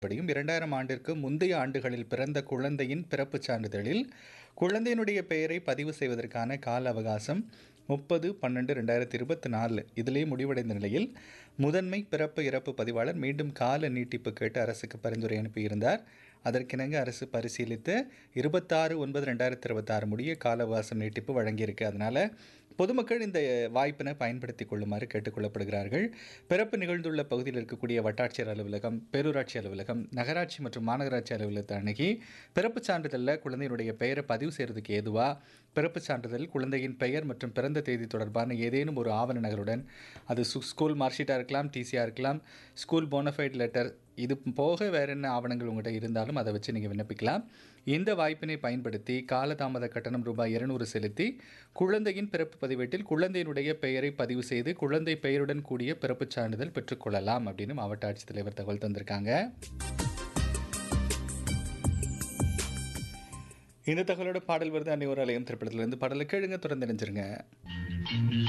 படியும் இரண்டாயிரம் ஆண்டிற்கு முந்தைய ஆண்டுகளில் பிறந்த குழந்தையின் பிறப்புச் சான்றிதழில் குழந்தையினுடைய பெயரை பதிவு செய்வதற்கான கால அவகாசம் முப்பது பன்னெண்டு ரெண்டாயிரத்தி இருபத்தி நாலு இதிலே முடிவடைந்த நிலையில் முதன்மை பிறப்பு இறப்பு பதிவாளர் மீண்டும் கால நீட்டிப்பு கேட்டு அரசுக்கு பரிந்துரை அனுப்பியிருந்தார் அதற்கிணங்க அரசு பரிசீலித்து இருபத்தாறு ஒன்பது ரெண்டாயிரத்தி இருபத்தாறு முடிய கால அவகாசம் நீட்டிப்பு வழங்கியிருக்கு அதனால் பொதுமக்கள் இந்த வாய்ப்பினை பயன்படுத்தி கொள்ளுமாறு கேட்டுக்கொள்ளப்படுகிறார்கள் பிறப்பு நிகழ்ந்துள்ள பகுதியில் இருக்கக்கூடிய வட்டாட்சியர் அலுவலகம் பேரூராட்சி அலுவலகம் நகராட்சி மற்றும் மாநகராட்சி அலுவலகத்தை அணுகி பிறப்புச் சான்றிதழில் குழந்தையினுடைய பெயரை பதிவு செய்கிறதுக்கு ஏதுவா பிறப்புச் சான்றிதழ் குழந்தையின் பெயர் மற்றும் பிறந்த தேதி தொடர்பான ஏதேனும் ஒரு ஆவண நகலுடன் அது சு- ஸ்கூல் மார்க்ஷீட்டாக இருக்கலாம் டிசியாக இருக்கலாம் ஸ்கூல் போனஃபைட் லெட்டர் இது போக வேற என்ன ஆவணங்கள் உங்கள்கிட்ட இருந்தாலும் அதை வச்சு நீங்கள் விண்ணப்பிக்கலாம் இந்த வாய்ப்பினை பயன்படுத்தி காலதாமத கட்டணம் ரூபாய் இருநூறு செலுத்தி குழந்தையின் பிறப்பு பதிவேட்டில் குழந்தையினுடைய பெயரை பதிவு செய்து குழந்தை பெயருடன் கூடிய பிறப்புச் சான்றிதழ் பெற்றுக்கொள்ளலாம் அப்படின்னு மாவட்ட ஆட்சித்தலைவர் தகவல் தந்திருக்காங்க இந்த தகவலோட பாடல் வருது அன்னை ஒரு அலையம் திரைப்படத்திலிருந்து பாடலை கேளுங்க தொடர்ந்து இணைஞ்சிருங்க